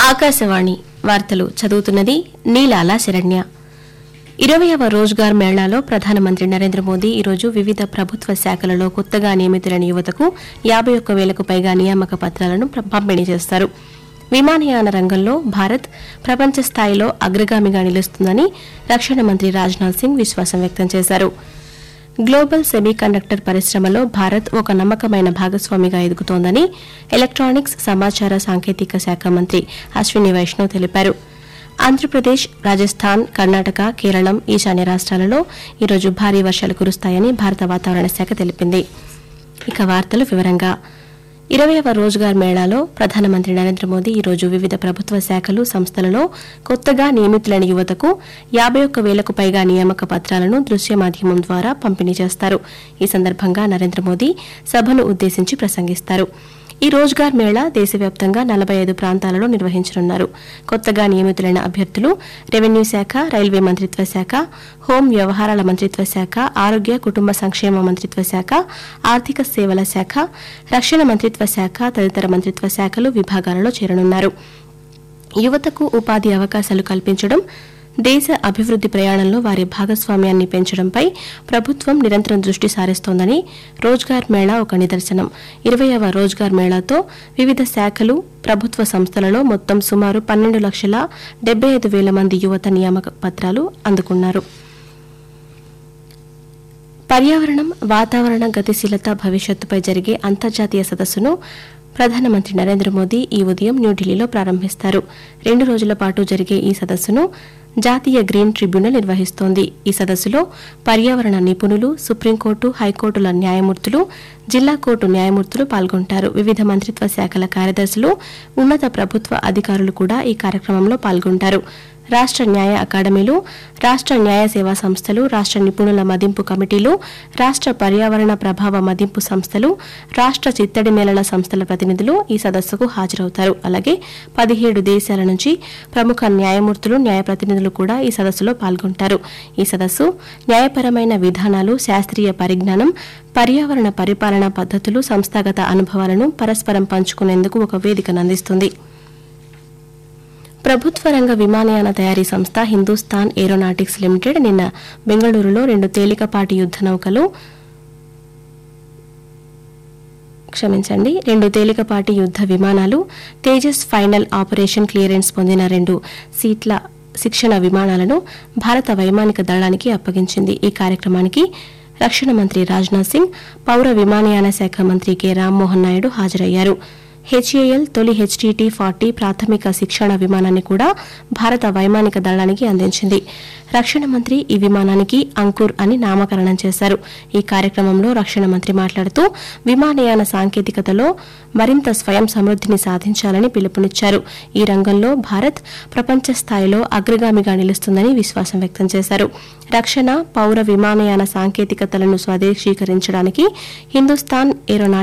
ఆకాశవాణి వార్తలు చదువుతున్నది నీలాల శరణ్య ఇరవయవ రోజ్గార్ మేళాలో ప్రధానమంత్రి నరేంద్ర మోదీ ఈరోజు వివిధ ప్రభుత్వ శాఖలలో కొత్తగా నియమితులైన యువతకు యాబై ఒక్క వేలకు పైగా నియామక పత్రాలను ప్ర- పంపిణీ చేస్తారు విమానయాన రంగంలో భారత్ ప్రపంచ స్థాయిలో అగ్రగామిగా నిలుస్తుందని రక్షణ మంత్రి రాజ్నాథ్ సింగ్ విశ్వాసం వ్యక్తం చేశారు గ్లోబల్ సెమీకండక్టర్ పరిశ్రమలో భారత్ ఒక నమ్మకమైన భాగస్వామిగా ఎదుగుతోందని ఎలక్ట్రానిక్స్ సమాచార సాంకేతిక శాఖ మంత్రి అశ్విని వైష్ణవ్ తెలిపారు ఆంధ్రప్రదేశ్ రాజస్థాన్ కర్ణాటక కేరళం ఈశాన్య రాష్ట్రాలలో ఈరోజు భారీ వర్షాలు కురుస్తాయని భారత వాతావరణ శాఖ తెలిపింది ఇక వార్తలు వివరంగా ఇరవయవ రోజ్గార్ మేళాలో ప్రధానమంత్రి నరేంద్ర మోదీ ఈరోజు వివిధ ప్రభుత్వ శాఖలు సంస్థలలో కొత్తగా నియమితులైన యువతకు యాబై ఒక్క వేలకు పైగా నియామక పత్రాలను దృశ్య మాధ్యమం ద్వారా పంపిణీ చేస్తారు ఈ సందర్భంగా నరేంద్ర మోదీ సభను ఉద్దేశించి ప్రసంగిస్తారు ఈ రోజ్గార్ మేళా దేశవ్యాప్తంగా నలభై ఐదు ప్రాంతాలలో నిర్వహించనున్నారు కొత్తగా నియమితులైన అభ్యర్థులు రెవెన్యూ శాఖ రైల్వే మంత్రిత్వ శాఖ హోం వ్యవహారాల మంత్రిత్వ శాఖ ఆరోగ్య కుటుంబ సంక్షేమ మంత్రిత్వ శాఖ ఆర్థిక సేవల శాఖ రక్షణ మంత్రిత్వ శాఖ తదితర మంత్రిత్వ శాఖలు విభాగాలలో చేరనున్నారు యువతకు ఉపాధి అవకాశాలు కల్పించడం దేశ అభివృద్ది ప్రయాణంలో వారి భాగస్వామ్యాన్ని పెంచడంపై ప్రభుత్వం నిరంతరం దృష్టి సారిస్తోందని రోజ్గార్ మేళా ఒక నిదర్శనం ఇరవయవ రోజ్గార్ మేళాతో వివిధ శాఖలు ప్రభుత్వ సంస్థలలో మొత్తం సుమారు పన్నెండు లక్షల డెబ్బై ఐదు వేల మంది యువత నియామక పత్రాలు అందుకున్నారు పర్యావరణం వాతావరణ గతిశీలత భవిష్యత్తుపై జరిగే అంతర్జాతీయ సదస్సును ప్రధానమంత్రి నరేంద్ర మోదీ ఈ ఉదయం న్యూఢిల్లీలో ప్రారంభిస్తారు రెండు రోజుల పాటు జరిగే ఈ సదస్సును జాతీయ గ్రీన్ ట్రిబ్యునల్ నిర్వహిస్తోంది ఈ సదస్సులో పర్యావరణ నిపుణులు సుప్రీంకోర్టు హైకోర్టుల న్యాయమూర్తులు జిల్లా కోర్టు న్యాయమూర్తులు పాల్గొంటారు వివిధ మంత్రిత్వ శాఖల కార్యదర్శులు ఉన్నత ప్రభుత్వ అధికారులు కూడా ఈ కార్యక్రమంలో పాల్గొంటారు రాష్ట్ర న్యాయ అకాడమీలు రాష్ట్ర న్యాయ సేవా సంస్థలు రాష్ట్ర నిపుణుల మదింపు కమిటీలు రాష్ట్ర పర్యావరణ ప్రభావ మదింపు సంస్థలు రాష్ట్ర చిత్తడి నేలల సంస్థల ప్రతినిధులు ఈ సదస్సుకు హాజరవుతారు అలాగే పదిహేడు దేశాల నుంచి ప్రముఖ న్యాయమూర్తులు న్యాయ ప్రతినిధులు కూడా ఈ సదస్సులో పాల్గొంటారు ఈ సదస్సు న్యాయపరమైన విధానాలు శాస్త్రీయ పరిజ్ఞానం పర్యావరణ పరిపాలనా పద్ధతులు సంస్థాగత అనుభవాలను పరస్పరం పంచుకునేందుకు ఒక వేదికను అందిస్తుంది ప్రభుత్వ రంగ విమానయాన తయారీ సంస్థ హిందుస్థాన్ ఏరోనాటిక్స్ లిమిటెడ్ నిన్న బెంగళూరులో రెండు తేలికపాటి యుద్ద నౌకలు క్షమించండి రెండు తేలికపాటి యుద్ద విమానాలు తేజస్ ఫైనల్ ఆపరేషన్ క్లియరెన్స్ పొందిన రెండు సీట్ల శిక్షణ విమానాలను భారత వైమానిక దళానికి అప్పగించింది ఈ కార్యక్రమానికి రక్షణ మంత్రి రాజ్నాథ్ సింగ్ పౌర విమానయాన శాఖ మంత్రి కె రామ్మోహన్ నాయుడు హాజరయ్యారు హెచ్ఏఎల్ తొలి హెచ్టీటీ ఫార్టీ ప్రాథమిక శిక్షణ విమానాన్ని కూడా భారత వైమానిక దళానికి అందించింది రక్షణ మంత్రి ఈ విమానానికి అంకుర్ అని నామకరణం చేశారు ఈ కార్యక్రమంలో రక్షణ మంత్రి మాట్లాడుతూ విమానయాన సాంకేతికతలో మరింత స్వయం సమృద్ధిని సాధించాలని పిలుపునిచ్చారు ఈ రంగంలో భారత్ ప్రపంచ స్థాయిలో అగ్రగామిగా నిలుస్తుందని విశ్వాసం వ్యక్తం చేశారు రక్షణ పౌర విమానయాన సాంకేతికతలను స్వదేశీకరించడానికి హిందుస్థాన్ ఏరోనా